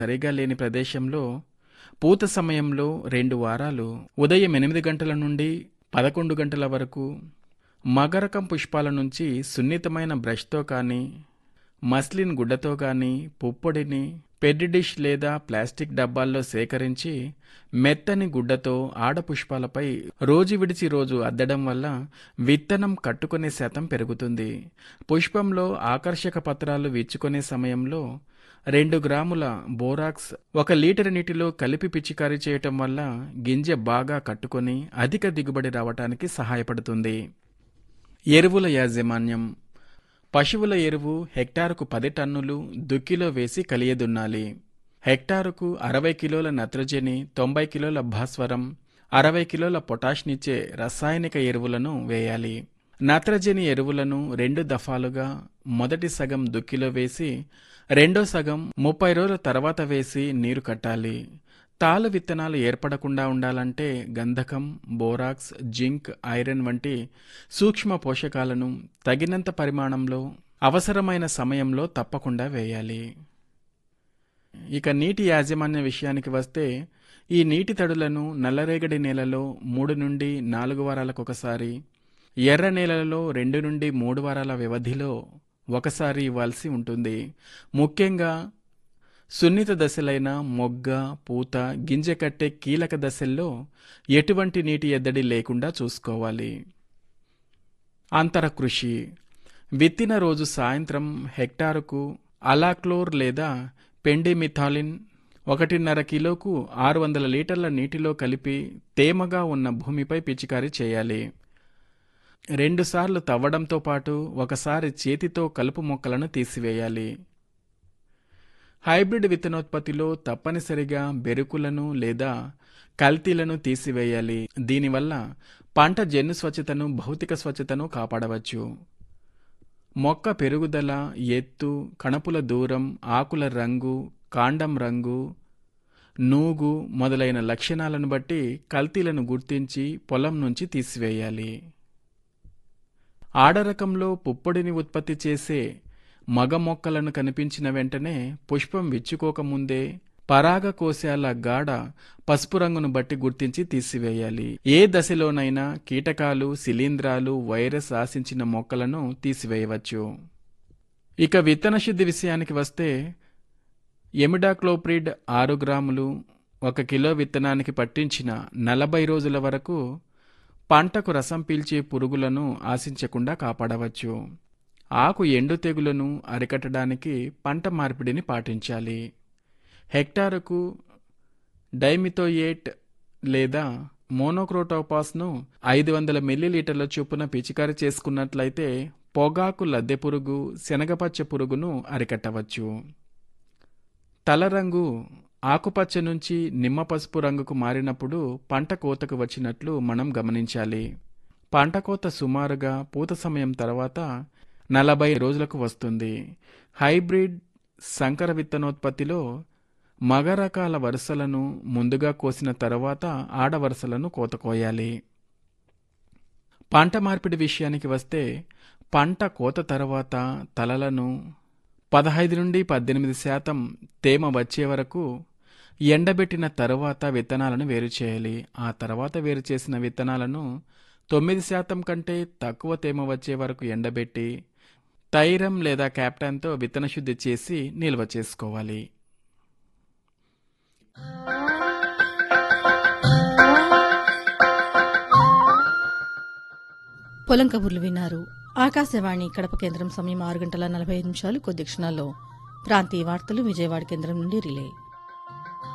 సరిగా లేని ప్రదేశంలో పూత సమయంలో రెండు వారాలు ఉదయం ఎనిమిది గంటల నుండి పదకొండు గంటల వరకు మగరకం పుష్పాల నుంచి సున్నితమైన బ్రష్తో కానీ మస్లిన్ గుడ్డతో కానీ పుప్పొడిని పెద్ద డిష్ లేదా ప్లాస్టిక్ డబ్బాల్లో సేకరించి మెత్తని గుడ్డతో ఆడపుష్పాలపై రోజు విడిచి రోజు అద్దడం వల్ల విత్తనం కట్టుకునే శాతం పెరుగుతుంది పుష్పంలో ఆకర్షక పత్రాలు విచ్చుకునే సమయంలో రెండు గ్రాముల బోరాక్స్ ఒక లీటర్ నీటిలో కలిపి పిచికారీ చేయటం వల్ల గింజ బాగా కట్టుకొని అధిక దిగుబడి రావటానికి సహాయపడుతుంది ఎరువుల యాజమాన్యం పశువుల ఎరువు హెక్టారుకు పది టన్నులు దుక్కిలో వేసి కలియదున్నాలి హెక్టారుకు అరవై కిలోల నత్రజని తొంభై కిలోల భాస్వరం అరవై కిలోల పొటాష్నిచ్చే రసాయనిక ఎరువులను వేయాలి నత్రజని ఎరువులను రెండు దఫాలుగా మొదటి సగం దుక్కిలో వేసి రెండో సగం ముప్పై రోజుల తర్వాత వేసి నీరు కట్టాలి తాలు విత్తనాలు ఏర్పడకుండా ఉండాలంటే గంధకం బోరాక్స్ జింక్ ఐరన్ వంటి సూక్ష్మ పోషకాలను తగినంత పరిమాణంలో అవసరమైన సమయంలో తప్పకుండా వేయాలి ఇక నీటి యాజమాన్య విషయానికి వస్తే ఈ నీటి తడులను నల్లరేగడి నేలలో మూడు నుండి నాలుగు వారాలకు ఒకసారి ఎర్ర నేలలలో రెండు నుండి మూడు వారాల వ్యవధిలో ఒకసారి ఇవ్వాల్సి ఉంటుంది ముఖ్యంగా సున్నిత దశలైన మొగ్గ పూత గింజ కట్టే కీలక దశల్లో ఎటువంటి నీటి ఎద్దడి లేకుండా చూసుకోవాలి అంతర కృషి విత్తిన రోజు సాయంత్రం హెక్టారుకు అలాక్లోర్ లేదా పెండిమిథాలిన్ ఒకటిన్నర కిలోకు ఆరు వందల లీటర్ల నీటిలో కలిపి తేమగా ఉన్న భూమిపై పిచికారీ చేయాలి రెండుసార్లు తవ్వడంతో పాటు ఒకసారి చేతితో కలుపు మొక్కలను తీసివేయాలి హైబ్రిడ్ విత్తనోత్పత్తిలో తప్పనిసరిగా బెరుకులను లేదా కల్తీలను తీసివేయాలి దీనివల్ల పంట జన్ను స్వచ్ఛతను భౌతిక స్వచ్ఛతను కాపాడవచ్చు మొక్క పెరుగుదల ఎత్తు కణపుల దూరం ఆకుల రంగు కాండం రంగు నూగు మొదలైన లక్షణాలను బట్టి కల్తీలను గుర్తించి పొలం నుంచి తీసివేయాలి ఆడరకంలో పుప్పొడిని ఉత్పత్తి చేసే మగ మొక్కలను కనిపించిన వెంటనే పుష్పం విచ్చుకోకముందే పరాగ కోశాల గాఢ పసుపు రంగును బట్టి గుర్తించి తీసివేయాలి ఏ దశలోనైనా కీటకాలు శిలీంధ్రాలు వైరస్ ఆశించిన మొక్కలను తీసివేయవచ్చు ఇక విత్తన శుద్ధి విషయానికి వస్తే ఎమిడాక్లోప్రిడ్ ఆరు గ్రాములు ఒక కిలో విత్తనానికి పట్టించిన నలభై రోజుల వరకు పంటకు రసం పీల్చే పురుగులను ఆశించకుండా కాపాడవచ్చు ఆకు ఎండు తెగులను అరికట్టడానికి పంట మార్పిడిని పాటించాలి హెక్టారుకు డైమిథోయేట్ లేదా మోనోక్రోటోపాస్ను ఐదు వందల మిల్లీలీటర్ల చొప్పున పిచికారి చేసుకున్నట్లయితే పొగాకు లద్దె పురుగు శనగపచ్చ పురుగును అరికట్టవచ్చు తల రంగు ఆకుపచ్చ నుంచి నిమ్మ పసుపు రంగుకు మారినప్పుడు పంట కోతకు వచ్చినట్లు మనం గమనించాలి పంట కోత సుమారుగా పూత సమయం తర్వాత నలభై రోజులకు వస్తుంది హైబ్రిడ్ సంకర విత్తనోత్పత్తిలో మగ రకాల వరుసలను ముందుగా కోసిన తర్వాత ఆడ వరుసలను కోత కోయాలి పంట మార్పిడి విషయానికి వస్తే పంట కోత తర్వాత తలలను పదహైదు నుండి పద్దెనిమిది శాతం తేమ వచ్చే వరకు ఎండబెట్టిన తరువాత విత్తనాలను వేరు చేయాలి ఆ తర్వాత వేరు చేసిన విత్తనాలను తొమ్మిది శాతం కంటే తక్కువ తేమ వచ్చే వరకు ఎండబెట్టి తైరం లేదా క్యాప్టాన్తో విత్తన శుద్ధి చేసి నిల్వ చేసుకోవాలి పొలం కబుర్లు విన్నారు ఆకాశవాణి కడప కేంద్రం సమయం ఆరు గంటల నలభై ఐదు నిమిషాలు కొద్ది క్షణాల్లో ప్రాంతీయ వార్తలు విజయవాడ కేంద్రం నుండి రిలే